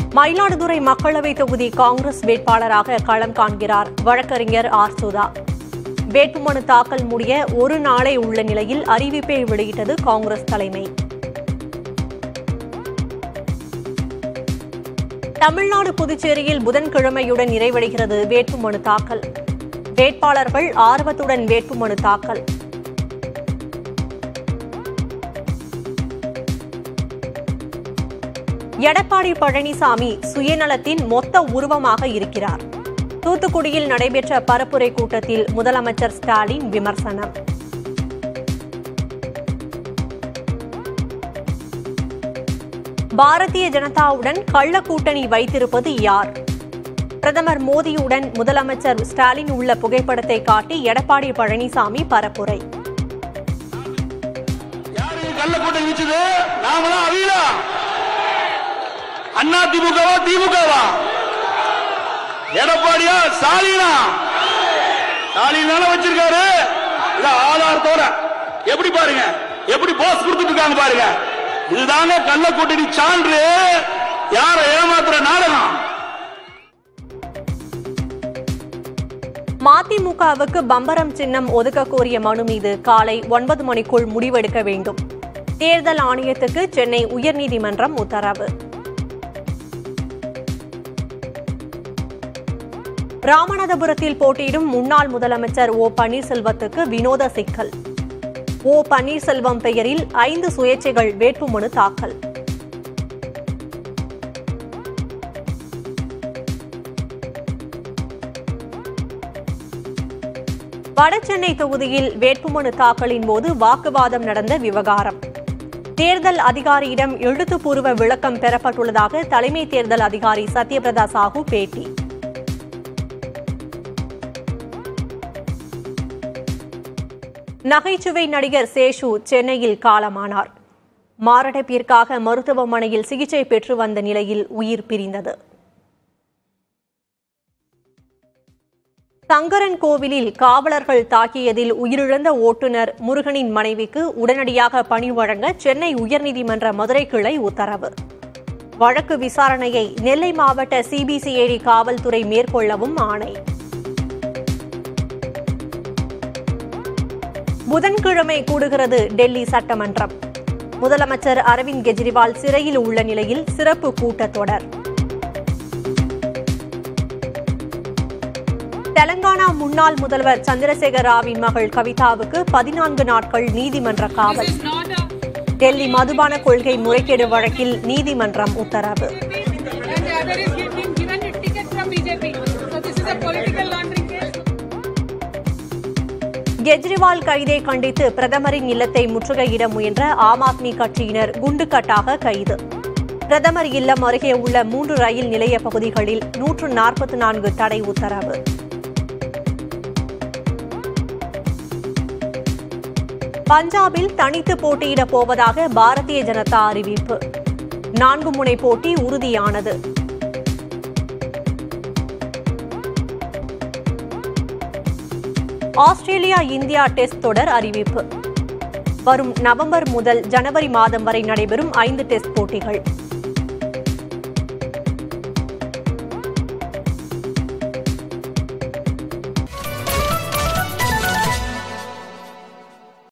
மயிலாடுதுறை மக்களவை தொகுதி காங்கிரஸ் வேட்பாளராக களம் காண்கிறார் வழக்கறிஞர் ஆர் சுதா வேட்புமனு தாக்கல் முடிய ஒரு நாளே உள்ள நிலையில் அறிவிப்பை வெளியிட்டது காங்கிரஸ் தலைமை தமிழ்நாடு புதுச்சேரியில் புதன்கிழமையுடன் நிறைவடைகிறது வேட்புமனு தாக்கல் வேட்பாளர்கள் ஆர்வத்துடன் வேட்புமனு தாக்கல் எடப்பாடி பழனிசாமி சுயநலத்தின் மொத்த உருவமாக இருக்கிறார் தூத்துக்குடியில் நடைபெற்ற பரப்புரை கூட்டத்தில் முதலமைச்சர் ஸ்டாலின் விமர்சனம் பாரதிய ஜனதாவுடன் கள்ள கூட்டணி வைத்திருப்பது யார் பிரதமர் மோடியுடன் முதலமைச்சர் ஸ்டாலின் உள்ள புகைப்படத்தை காட்டி எடப்பாடி பழனிசாமி பரப்புரை யாரு கள்ள கூட்டம் வீச்சுது நாமளா அவியலா அண்ணா திமுகவா திமுகவா எடப்பாடியா ஸ்டாலினா ஸ்டாலின் தானே வச்சிருக்காரு இல்ல ஆதாரத்தோட எப்படி பாருங்க எப்படி போஸ் கொடுத்துட்டு இருக்காங்க பாருங்க இதுதாங்க கள்ள கூட்டணி சான்று யார ஏமாத்துற நாடகம் மதிமுகவுக்கு பம்பரம் சின்னம் ஒதுக்க கோரிய மனு மீது காலை ஒன்பது மணிக்குள் முடிவெடுக்க வேண்டும் தேர்தல் ஆணையத்துக்கு சென்னை உயர்நீதிமன்றம் உத்தரவு ராமநாதபுரத்தில் போட்டியிடும் முன்னாள் முதலமைச்சர் ஓ பன்னீர்செல்வத்துக்கு வினோத சிக்கல் ஓ பன்னீர்செல்வம் பெயரில் ஐந்து சுயேட்சைகள் வேட்புமனு தாக்கல் வடசென்னை தொகுதியில் வேட்புமனு தாக்கலின் போது வாக்குவாதம் நடந்த விவகாரம் தேர்தல் அதிகாரியிடம் எழுத்துப்பூர்வ விளக்கம் பெறப்பட்டுள்ளதாக தலைமை தேர்தல் அதிகாரி சத்யபிரதா சாஹூ பேட்டி நகைச்சுவை நடிகர் சேஷு சென்னையில் காலமானார் மாரடைப்பிற்காக மருத்துவமனையில் சிகிச்சை பெற்று வந்த நிலையில் உயிர் பிரிந்தது சங்கரன் கோவிலில் காவலர்கள் தாக்கியதில் உயிரிழந்த ஓட்டுநர் முருகனின் மனைவிக்கு உடனடியாக பணி வழங்க சென்னை உயர்நீதிமன்ற மதுரை கிளை உத்தரவு வழக்கு விசாரணையை நெல்லை மாவட்ட சிபிசிஐடி காவல்துறை மேற்கொள்ளவும் ஆணை புதன்கிழமை கூடுகிறது டெல்லி சட்டமன்றம் முதலமைச்சர் அரவிந்த் கெஜ்ரிவால் சிறையில் உள்ள நிலையில் சிறப்பு கூட்டத்தொடர் தெலங்கானா முன்னாள் முதல்வர் சந்திரசேகர ராவின் மகள் கவிதாவுக்கு பதினான்கு நாட்கள் நீதிமன்ற காவல் டெல்லி மதுபான கொள்கை முறைகேடு வழக்கில் நீதிமன்றம் உத்தரவு and the other is being given a ticket from BJP. So this is a political laundering case. Kejriwal கைதை கண்டித்து பிரதமரின் இல்லத்தை முற்றுகையிட முயன்ற ஆம் ஆத்மி கட்சியினர் குண்டுக்கட்டாக கைது பிரதமர் இல்லம் அருகே உள்ள மூன்று ரயில் நிலைய பகுதிகளில் நூற்று நாற்பத்தி நான்கு தடை உத்தரவு பஞ்சாபில் தனித்து போட்டியிடப் போவதாக பாரதிய ஜனதா அறிவிப்பு நான்கு முனை போட்டி உறுதியானது ஆஸ்திரேலியா இந்தியா டெஸ்ட் தொடர் அறிவிப்பு வரும் நவம்பர் முதல் ஜனவரி மாதம் வரை நடைபெறும் ஐந்து டெஸ்ட் போட்டிகள்